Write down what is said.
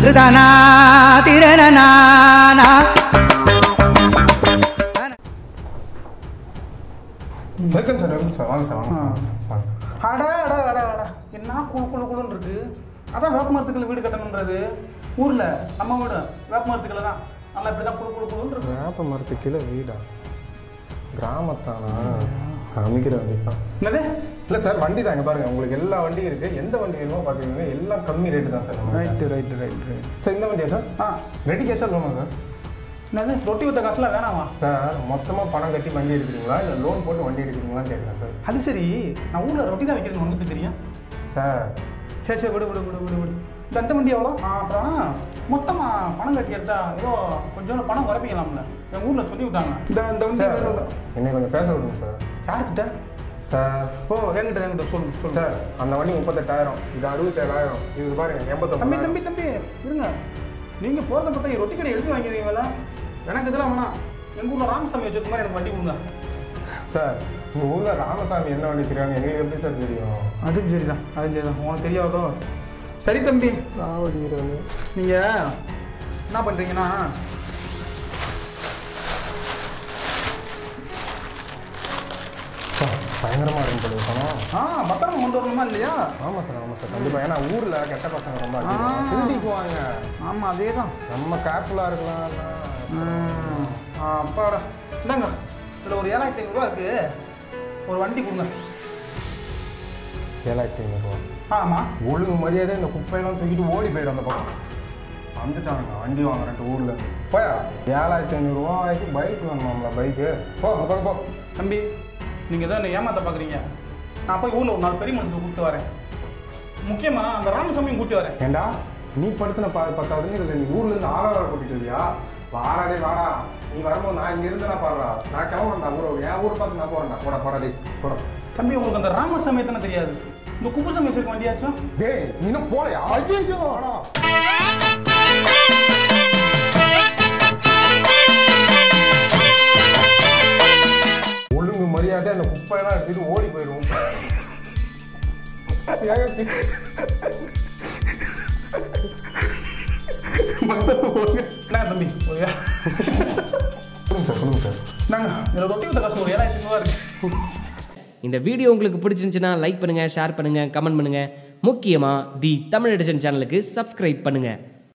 திருதானா திரணனானா welcome sir welcome sir வாங்க sir வாங்க சார் வாங்க சார் வாங்க சார் அட அட அட அட என்ன குழு குழு குழுன்னு இருக்கு அதான் வேப்ப மரத்துக்குள்ள வீடு கட்டணுன்றது ஊர்ல நம்ம வீடு வேப்ப மரத்துக்குள்ள தான் நல்லா இப்படி தான் குழு குழு குழுன்னு இருக்கு வேப்ப மரத்துக்கு கீழே வீடா கிராமத்தானா அமைக்கிற வண்டி தான் என்னது இல்லை சார் வண்டி தாங்க பாருங்க உங்களுக்கு எல்லா வண்டியும் இருக்குது எந்த வண்டி வேணுமோ பார்த்துக்கோங்க எல்லாம் கம்மி ரேட்டு தான் சார் நம்ம right right right right sir இந்த வண்டியா சார் ஆ ரெடி கேஷாக லோனா சார் என்னது ரொட்டி வித்த காசுலாம் வேணாமா சார் மொத்தமாக பணம் கட்டி வண்டி எடுக்கிறீங்களா இல்லை லோன் போட்டு வண்டி எடுக்கிறீங்களான்னு கேட்குறேன் சார் அது சரி நான் ஊர்ல ரொட்டி தான் வைக்கிறேன்னு உங்களுக்கு தெரியும் சார் சரி சரி விடு விடு விடு விடு விடு இந்த அந்த வண்டி எவ்வளோ ஆ, அப்புறம் மொத்தமாக பணம் கட்டி எடுத்தா ஏதோ கொஞ்சம் பணம் குறைப்பிக்கலாம்ல என் ஊரில் சொல்லி விட்டாங்க இந்த இந்த வண்டி சார் வேணும் இல்ல. என்னை கொஞ்சம் பேச விடுங்க சார் யாருக்கிட்ட சார் ஓ என்கிட்ட என்கிட்ட சொல்லுங்க சொல்லுங்க சார் அந்த வண்டி முப்பத்தெட்டாயிரம் இது அறுபத்தேழாயிரம் இது பாருங்க தம்பி எண்பத்தொம்பது தம்பி தம்பி இருங்க நீங்க போறத பார்த்தா ரொட்டி கடை எழுதி வாங்கிடுவீங்களா எனக்கு இதெல்லாம் வேணாம் எங்க ஊர்ல ராமசாமி வச்சிருக்க மாதிரி எனக்கு வண்டி கொடுங்க சார் உங்கள் ஊரில் ராமசாமி என்ன வண்டி தெரியாங்க எங்களுக்கு எப்படி சார் தெரியும் அதுவும் சரிதான் அதுவும் சரிதான் உனக்கு தெரியாதோ சரி தம்பி ராவடிக்கிறது நீங்க என்ன பண்றீங்கன்னா சார் பயங்கரமாக இருக்கும் போல பணம் ஆ பத்திரமா கொண்டு வரணுமா இல்லையா ஆமாம் சார் ஆமாம் சார் கண்டிப்பாக ஏன்னா ஊரில் கெட்ட பசங்க ரொம்ப ஆ. அதிகம் திருடிக்குவாங்க ஆமா அதே தான் நம்ம கேர்ஃபுல்லாக இருக்கலாம் அப்பாடா இந்தாங்க இதில் ஒரு ஏழாயிரத்தி ஐநூறுரூவா இருக்கு ஒரு வண்டி கொடுங்க ஏழாயிரத்தி ஐநூறுரூவா ஆமாம் ஒழுங்கு மரியாதை இந்த குப்பையெல்லாம் தூக்கிட்டு ஓடி போயிடும் அந்த பக்கம் வந்துட்டாங்க வண்டி வாங்குறேன்ட்டு ஊரில் போயா ஏழாயிரத்தி ஐநூறுரூவாய்க்கு பைக் வேணுமாம்ல பைக்கு போ அந்த பக்கம் போ தம்பி நீங்கள் தான் என்னை ஏமாத்த பார்க்குறீங்க நான் போய் ஊரில் ஒரு நாலு பெரிய மனுஷனை கூப்பிட்டு வரேன் முக்கியமாக அந்த ராமசாமியும் கூட்டி வரேன் ஏண்டா நீ படுத்தின பா பத்தாவதுன்னு இதில் நீ ஊர்ல இருந்து ஆளா வர கூட்டிட்டு இல்லையா வாடாடே வாடா நீ வரும்போது நான் இங்க இருந்து நான் பாடுறா நான் கிளம்புறேன்டா ஊரை என் ஊரை பார்த்து நான் போறேன்டா போடா போடா டேய் போடா தம்பி உங்களுக்கு அந்த ராமசாமி தானே தெரியாது இந்த குப்புசாமி வச்சிருக்க வண்டியாச்சும் டேய் நீ இன்னும் போலையா ஐயோ வாடா ஒழுங்கு மரியாதை அந்த குப்பையெல்லாம் எடுத்துட்டு ஓடி போயிடும் என்ன தம்பி ஒரு ஏ- சொல்லுங்க சார் சொல்லுங்க சார் நாங்க இதில் ரொட்டி வித்த காசு ஒரு ஏழாயிரத்தி ஐநூறுவா இருக்கு இந்த வீடியோ உங்களுக்கு பிடிச்சிருந்துச்சுன்னா லைக் பண்ணுங்கள் ஷேர் பண்ணுங்கள் கமெண்ட் பண்ணுங்கள் முக்கியமாக தி தமிழ் எடிஷன் சேனலுக்கு சப்ஸ்கிரைப் பண்ணுங்கள்